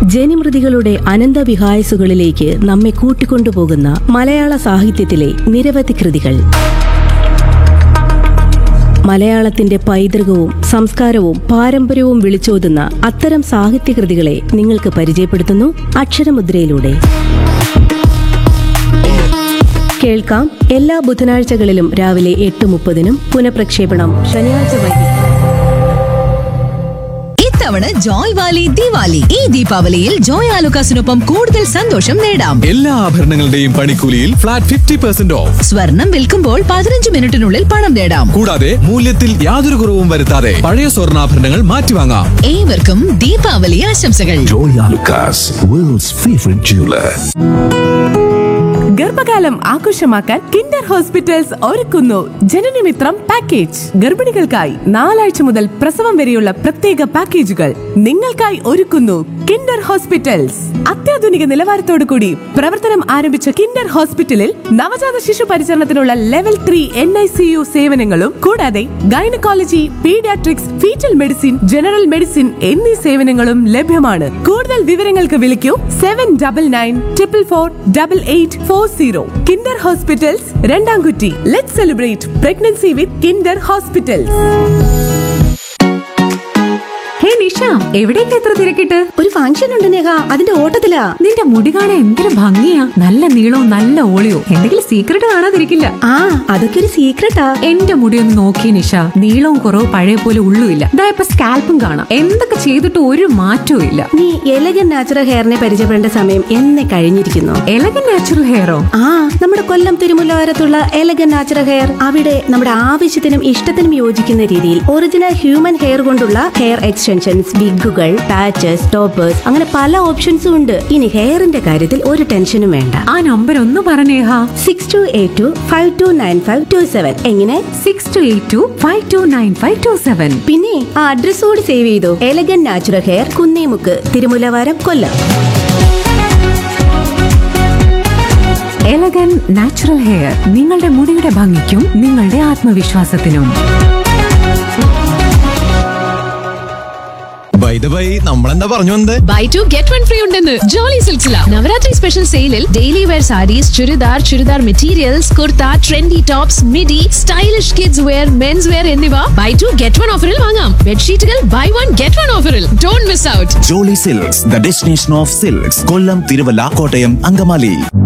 ജനിമൃതികളുടെ അനന്തവിഹായസുകളിലേക്ക് നമ്മെ കൂട്ടിക്കൊണ്ടുപോകുന്ന മലയാള സാഹിത്യത്തിലെ നിരവധി കൃതികൾ മലയാളത്തിന്റെ പൈതൃകവും സംസ്കാരവും പാരമ്പര്യവും വിളിച്ചോതുന്ന അത്തരം സാഹിത്യകൃതികളെ നിങ്ങൾക്ക് പരിചയപ്പെടുത്തുന്നു അക്ഷരമുദ്രയിലൂടെ കേൾക്കാം എല്ലാ ബുധനാഴ്ചകളിലും രാവിലെ എട്ട് മുപ്പതിനും പുനഃപ്രക്ഷേപണം ശനിയാഴ്ച വൈകിട്ട് ഇത്തവണ ജോയ് വാലി ദിവാലി ഈ ദീപാവലിയിൽ ജോയ് ആലുക്കാസിനൊപ്പം കൂടുതൽ സന്തോഷം നേടാം എല്ലാ ആഭരണങ്ങളുടെയും പണിക്കൂലിയിൽ ഫ്ലാറ്റ് ഫിഫ്റ്റി പെർസെന്റ് ഓഫ് സ്വർണം വിൽക്കുമ്പോൾ പതിനഞ്ച് മിനിറ്റിനുള്ളിൽ പണം നേടാം കൂടാതെ മൂല്യത്തിൽ യാതൊരു കുറവും വരുത്താതെ പഴയ സ്വർണ്ണാഭരണങ്ങൾ മാറ്റിവാങ്ങാം ഏവർക്കും ദീപാവലി ആശംസകൾ Joy Alucas, world's favorite jeweler. ഗർഭകാലം ആഘോഷമാക്കാൻ കിൻഡർ ഹോസ്പിറ്റൽസ് ഒരുക്കുന്നു ജനനമിത്രം പാക്കേജ് ഗർഭിണികൾക്കായി നാലാഴ്ച മുതൽ പ്രസവം വരെയുള്ള പ്രത്യേക പാക്കേജുകൾ നിങ്ങൾക്കായി ഒരുക്കുന്നു കിൻഡർ ഹോസ്പിറ്റൽസ് അത്യാധുനിക നിലവാരത്തോടു കൂടി പ്രവർത്തനം ആരംഭിച്ച കിൻഡർ ഹോസ്പിറ്റലിൽ നവജാത ശിശു പരിചരണത്തിനുള്ള level three N I C U സേവനങ്ങളും കൂടാതെ gynaecology paediatrics foetal medicine general medicine എന്നീ സേവനങ്ങളും ലഭ്യമാണ് കൂടുതൽ വിവരങ്ങൾക്ക് വിളിക്കൂ seven double nine triple four double eight four zero Kinder hospitals Randamkutty let celebrate pregnancy with Kinder hospitals hey Nisha എവിടേക്ക് എത്ര തിരക്കിട്ട് ഒരു ഫംഗ്ഷൻ ഉണ്ട് നേഹ അതിന്റെ ഓട്ടത്തിലാ നിന്റെ മുടി കാണാൻ എന്തൊരു ഭംഗിയാ നല്ല നീളവും നല്ല ഓളിയോ എന്തെങ്കിലും സീക്രട്ട് കാണാതിരിക്കില്ല ആ അതൊക്കെ ഒരു സീക്രട്ടാ എന്റെ മുടി ഒന്ന് നോക്കി നിഷ നീളവും കുറവ് പഴയ പോലെ ഉള്ളുമില്ല ഇതാ ഇപ്പൊ സ്കാൽപ്പും കാണാം എന്തൊക്കെ ചെയ്തിട്ട് ഒരു മാറ്റവും ഇല്ല നീ എലഗൻ നാച്ചുറൽ ഹെയറിനെ പരിചയപ്പെടേണ്ട സമയം എന്നെ കഴിഞ്ഞിരിക്കുന്നു എലഗൻ നാച്ചുറൽ ഹെയറോ ആ നമ്മുടെ കൊല്ലം തിരുമുല്ലവാരത്തുള്ള എലഗൻ നാച്ചുറൽ ഹെയർ അവിടെ നമ്മുടെ ആവശ്യത്തിനും ഇഷ്ടത്തിനും യോജിക്കുന്ന രീതിയിൽ ഒറിജിനൽ ഹ്യൂമൻ ഹെയർ കൊണ്ടുള്ള ഹെയർ എക്സ്റ്റൻഷൻസ് വിഗുകൾ പാച്ചസ് ടോപ്പേഴ്സ് അങ്ങനെ പല ഓപ്ഷൻസും ഉണ്ട് ഇനി ഹെയറിന്റെ കാര്യത്തിൽ ഒരു ടെൻഷനും വേണ്ട ആ നമ്പർ ഒന്ന് പറഞ്ഞേഹാ six two eight two five two nine five two seven എങ്ങനെ six two eight two five two nine five two seven പിന്നെ ആ അഡ്രസ് കൂടി സേവ് ചെയ്തു Elegan natural hair Kunnemukku Thirumullavaram Kollam Elegan natural hair നിങ്ങളുടെ മുടിയുടെ ഭംഗിക്കും നിങ്ങളുടെ ആത്മവിശ്വാസത്തിനും ബൈ ദ ബൈ നമ്മളെന്താ പറഞ്ഞു വന്നത് buy two get one free ഉണ്ടെന്ന് ജോളി സിൽസില നവരാത്രി സ്പെഷ്യൽ സെയിലിൽ daily wear sarees churidar churidar materials kurta trendy tops midi stylish kids wear men's wear എന്നിവ ബൈ ടു ഗെറ്റ് വൺ ഓഫറിൽ വാങ്ങാം ബെഡ്ഷീറ്റുകൾ ബൈ വൺ ഗെറ്റ് വൺ ഓഫറിൽ don't miss out Jolly Silks, the destination of silks. Kollam, Tiruvalla, Kottayam, Angamali.